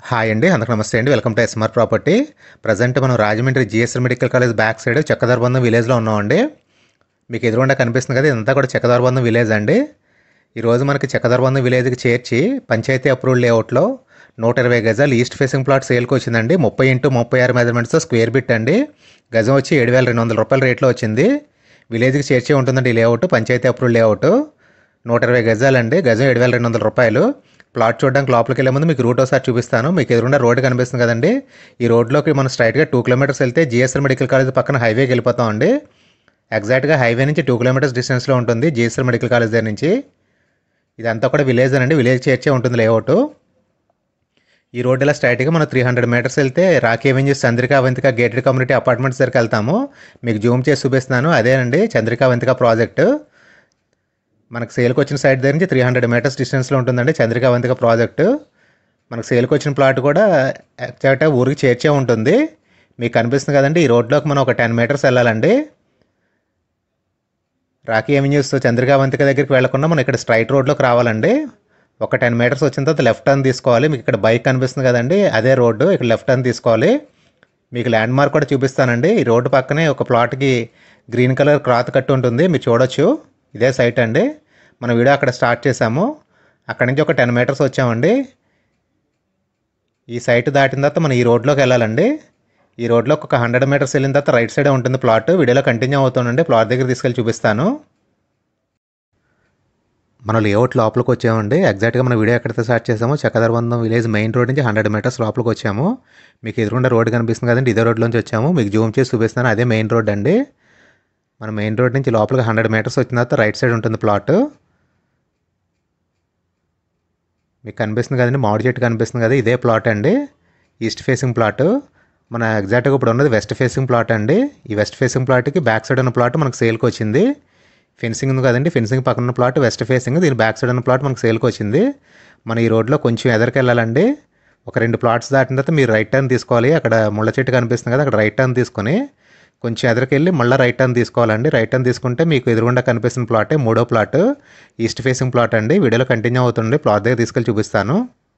hi అండి అందరికి నమస్తే అండి welcome to SR property present మనం Rajahmundry GSR medical college back side Chekkadarbandham విలేజ్లో ఉన్నామండి మీకు ఎదురుగుండా కనిపిస్తుంది కదా ఇదంతా కూడా చెక్కదర్బంధం విలేజ్ అండి ఈరోజు మనకి చెక్కదర్బంధం విలేజ్కి చేర్చి పంచాయతీ అప్రూవ్డ్ లేఅవుట్లో నూట ఇరవై గజాలు ఈస్ట్ ఫేసింగ్ ప్లాట్ సేల్కి వచ్చిందండి ముప్పై ఇంటూ ముప్పై ఆరు మెజర్మెంట్స్తో స్క్వేర్ బిట్ అండి గజం వచ్చి ఏడు వేల రెండు వందల రూపాయల రేట్లో వచ్చింది విలేజ్కి చేర్చే ఉంటుందండి ఈ లేఅవుట్ పంచాయతీ అప్రూవ్డ్ లేఅవుట్ నూట ఇరవై గజాలండి గజం ఏడు వేల రెండు వందల రూపాయలు ప్లాట్ చూడడానికి లోపలికి వెళ్ళే ముందు మీకు రూట్ ఒకసారి చూపిస్తాను మీకు ఎదురున్న రోడ్ కనిపిస్తుంది కదండి ఈ రోడ్లోకి మనం స్ట్రైట్గా టూ కిలోమీటర్స్ వెళ్తే జిఎస్ఆర్ మెడికల్ కాలేజ్ పక్కన హైవేకి వెళ్ళిపోతాం అండి ఎగ్జాక్ట్గా హైవే నుంచి టూ కిలోమీటర్స్ డిస్టెన్స్లో ఉంటుంది జిఎస్ఆర్ మెడికల్ కాలేజ్ దగ్గర నుంచి ఇదంతా కూడా విలేజ్ అండి విలేజ్ చేర్చే ఉంటుంది లేఅవుట్ ఈ రోడ్ ఇలా స్ట్రైట్గా మనం త్రీ హండ్రెడ్ మీటర్స్ వెళ్తే Rocky avenues Chandrika Vantika gated community apartments దగ్గరికి వెళ్తాము మీకు జూమ్ చేసి చూపిస్తున్నాను అదేనండి చంద్రికా వంతిక ప్రాజెక్టు మనకు సేల్కి వచ్చిన సైడ్ దగ్గర నుంచి త్రీ హండ్రెడ్ మీటర్స్ డిస్టెన్స్లో ఉంటుందండి చంద్రికా వంతిక ప్రాజెక్టు మనకు సేల్కి వచ్చిన ప్లాట్ కూడా ఎగ్జాక్ట్గా ఊరికి చేర్చే ఉంటుంది మీకు కనిపిస్తుంది కదండి ఈ రోడ్లోకి మనం ఒక టెన్ మీటర్స్ వెళ్ళాలండి రాకీ అవెన్యూస్ చంద్రికా వంతిక దగ్గరికి వెళ్లకుండా మనం ఇక్కడ స్ట్రైట్ రోడ్లోకి రావాలండి ఒక టెన్ మీటర్స్ వచ్చిన తర్వాత లెఫ్ట్ టర్న్ తీసుకోవాలి మీకు ఇక్కడ బైక్ కనిపిస్తుంది కదండి అదే రోడ్డు ఇక్కడ లెఫ్ట్ టర్న్ తీసుకోవాలి మీకు ల్యాండ్ మార్క్ కూడా చూపిస్తానండి ఈ రోడ్డు పక్కనే ఒక ప్లాట్కి గ్రీన్ కలర్ క్రాత్ కట్టి ఉంటుంది మీరు చూడొచ్చు ఇదే సైట్ అండి మన వీడియో అక్కడ స్టార్ట్ చేసాము అక్కడ నుంచి ఒక టెన్ మీటర్స్ వచ్చామండి ఈ సైట్ దాటిన తర్వాత మనం ఈ రోడ్లోకి వెళ్ళాలండి ఈ రోడ్లోకి ఒక హండ్రెడ్ మీటర్స్ వెళ్ళిన తర్వాత రైట్ సైడే ఉంటుంది ప్లాట్ వీడియోలో కంటిన్యూ అవుతుందండి ప్లాట్ దగ్గర తీసుకెళ్ళి చూపిస్తాను మనం లేఅవుట్ లోపలికి వచ్చామండి ఎగ్జాక్ట్గా మన వీడియో ఎక్కడితో స్టార్ట్ చేసామో చక్కదరబంధం విలేజ్ మెయిన్ రోడ్ నుంచి హండ్రెడ్ మీటర్స్ లోపలికి వచ్చాము మీకు ఎదురుండే రోడ్ కనిపిస్తుంది కదండి ఇదే రోడ్లోంచి వచ్చాము మీకు జూమ్ చేసి చూపిస్తాను అదే మెయిన్ రోడ్ అండి మన మెయిన్ రోడ్ నుంచి లోపలికి హండ్రెడ్ మీటర్స్ వచ్చిన తర్వాత రైట్ సైడ్ ఉంటుంది ప్లాట్ మీకు కనిపిస్తుంది కదండి మామిడి చెట్టు కనిపిస్తుంది కదా ఇదే ప్లాట్ అండి ఈస్ట్ ఫేసింగ్ ప్లాట్ మన ఎగ్జాక్ట్గా ఇప్పుడు ఉన్నది వెస్ట్ ఫేసింగ్ ప్లాట్ అండి ఈ వెస్ట్ ఫేసింగ్ ప్లాట్కి బ్యాక్ సైడ్ ఉన్న ప్లాట్ మనకు సేల్కి వచ్చింది ఫెన్సింగ్ ఉంది కదండి ఫెన్సింగ్ పక్కన ఉన్న ప్లాట్ వెస్ట్ ఫేసింగ్ దీని బ్యాక్ సైడ్ ఉన్న ప్లాట్ మనకు సేల్కి వచ్చింది మన ఈ రోడ్లో కొంచెం ఎదరికి వెళ్ళాలండి ఒక రెండు ప్లాట్స్ దాటిన తర్వాత మీరు రైట్ టర్న్ తీసుకోవాలి అక్కడ ముళ్ళ చెట్టు కనిపిస్తుంది కదా అక్కడ రైట్ టర్న్ తీసుకొని కొంచెం ఎదరికి వెళ్ళి మళ్ళీ రైట్ టర్న్ తీసుకోవాలండి రైట్ టర్న్ తీసుకుంటే మీకు ఎదురుగుండా కనిపిస్తున్న ప్లాటే మూడో ప్లాట్ ఈస్ట్ ఫేసింగ్ ప్లాట్ అండి వీడియోలో కంటిన్యూ అవుతుంది ప్లాట్ దగ్గర తీసుకెళ్ళి చూపిస్తాను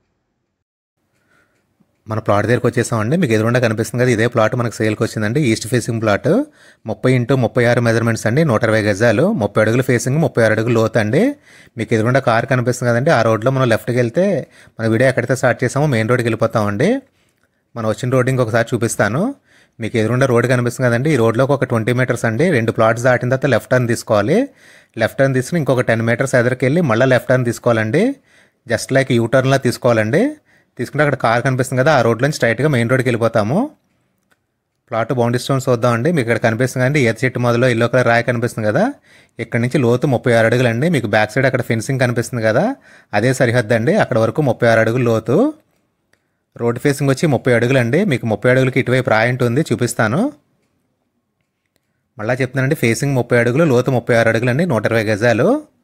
మన ప్లాట్ దగ్గరికి వచ్చేసామండి మీకు ఎదురుండా కనిపిస్తుంది కదా ఇదే ప్లాట్ మనకు సేల్కి వచ్చిందండి ఈస్ట్ ఫేసింగ్ ప్లాట్ ముప్పై ఇంటూ ముప్పై ఆరు మెజర్మెంట్స్ అండి నూట ఇరవై గజాలు ముప్పై అడుగులు ఫేసింగ్ ముప్పై ఆరు అడుగులు లోతు అండి మీకు ఎదురుండా కార్ కనిపిస్తుంది కదండి ఆ రోడ్లో మనం లెఫ్ట్కి వెళ్తే మన వీడియో ఎక్కడైతే స్టార్ట్ చేసామో మెయిన్ రోడ్కి వెళ్ళిపోతామండి మనం వచ్చిన రోడ్ ఇంకొకసారి చూపిస్తాను మీకు ఎదురుండా రోడ్ కనిపిస్తుంది కదండి ఈ రోడ్లోకి ఒక ట్వంటీ మీటర్స్ అండి రెండు ప్లాట్స్ దాటిన తర్వాత లెఫ్ట్ టర్న్ తీసుకోవాలి లెఫ్ట్ టర్న్ తీసుకుని ఇంకొక టెన్ మీటర్స్ ఎదురుకి వెళ్ళి మళ్ళీ లెఫ్ట్ టర్న్ తీసుకోవాలండి జస్ట్ లైక్ యూ టర్న్లా తీసుకోవాలండి తీసుకుంటే అక్కడ కార్ కనిపిస్తుంది కదా ఆ రోడ్లోంచి స్ట్రైట్గా మెయిన్ రోడ్కి వెళ్ళిపోతాము ప్లాట్ బౌండరీ స్టోన్స్ చూద్దామండి మీకు ఇక్కడ కనిపిస్తుంది కదండి ఈత చెట్టు మొదలు ఎల్లో కలర్ రాయి కనిపిస్తుంది కదా ఇక్కడ నుంచి లోతు ముప్పై ఆరు అడుగులు అండి మీకు బ్యాక్ సైడ్ అక్కడ ఫెన్సింగ్ కనిపిస్తుంది కదా అదే సరిహద్దు అండి అక్కడ వరకు ముప్పై ఆరు అడుగులు లోతు రోడ్ ఫేసింగ్ వచ్చి ముప్పై అడుగులు అండి మీకు ముప్పై అడుగులకి ఇటువైపు రాయి ఉంటుంది చూపిస్తాను మళ్ళీ చెప్తున్నానండి ఫేసింగ్ ముప్పై అడుగులు లోతు ముప్పై ఆరు అడుగులు అండి నూట ఇరవై గజాలు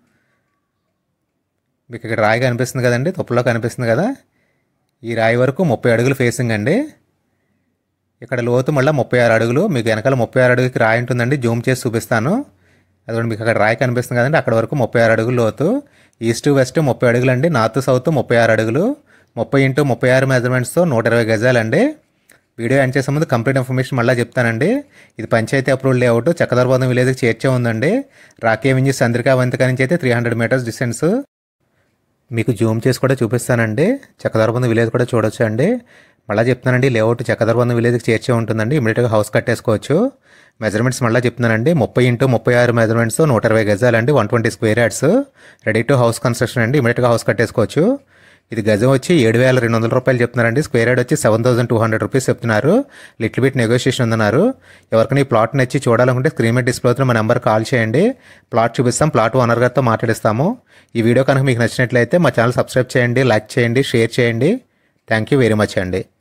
మీకు ఇక్కడ రాయి కనిపిస్తుంది కదండి తుప్పలో కనిపిస్తుంది కదా ఈ రాయి వరకు ముప్పై అడుగులు ఫేసింగ్ అండి ఇక్కడ లోతు మళ్ళీ ముప్పై ఆరు అడుగులు మీకు వెనకాల ముప్పై ఆరు అడుగుకి రాయి ఉంటుందండి జూమ్ చేసి చూపిస్తాను అదిగోండి మీకు అక్కడ రాయి కనిపిస్తుంది కదండి అక్కడ వరకు ముప్పై ఆరు అడుగులు లోతు ఈస్ట్ వెస్ట్ ముప్పై అడుగులు అండి నార్త్ సౌత్ ముప్పై ఆరు అడుగులు ముప్పై ఇంటూ ముప్పై ఆరు మెజర్మెంట్స్తో నూట ఇరవై గజాలండి వీడియో ఎండ్ చేసే ముందు కంప్లీట్ ఇన్ఫర్మేషన్ మళ్ళీ చెప్తానండి ఇది పంచాయతీ అప్రూవల్ లేఅవుట్ చక్కదర్బాదం విలేజ్కి చేర్చే ఉందండి రాకే వింజి చంద్రికా వంతిక నుంచి అయితే త్రీ హండ్రెడ్ మీటర్స్ డిస్టెన్స్ మీకు జూమ్ చేసి కూడా చూపిస్తానండి చక్కదర్బంధం విలేజ్ కూడా చూడొచ్చు అండి మళ్ళీ చెప్తున్నానండి లేఅవుట్ చక్కదర్బంధం విలేజ్కి చేర్చే ఉంటుందండి ఇమీడియట్గా హౌస్ కట్టేసుకోవచ్చు మెజర్మెంట్స్ మళ్ళీ చెప్తున్నానండి ముప్పై ఇంటూ ముప్పై ఆరు మెజర్మెంట్స్ నూట ఇరవై గజాలండి one twenty square yards ready to house construction అండి ఇమీడియట్గా హౌస్ కట్టేసుకోవచ్చు ఇది గజం వచ్చి ఏడు వేల రెండు వందల రూపాయలు చెప్తున్నారండి స్క్వేర్ యార్డ్ వచ్చి seven thousand two hundred rupees చెప్తున్నారు లిటిల్ బిట్ నెగోషియేషన్ ఉందన్నారు ఎవరికైనా ఈ ప్లాట్ నచ్చి చూడాలనుకుంటే స్క్రీన్ మీద డిస్ప్లే అవుతున్న మా నెంబర్ కాల్ చేయండి ప్లాట్ చూపిస్తాం ప్లాట్ ఓనర్ గారితో మాట్లాడిస్తాము ఈ వీడియో కనుక మీకు నచ్చినట్లయితే మా ఛానల్ సబ్స్క్రైబ్ చేయండి లైక్ చేయండి షేర్ చేయండి థ్యాంక్ యూ వెరీ మచ్ అండి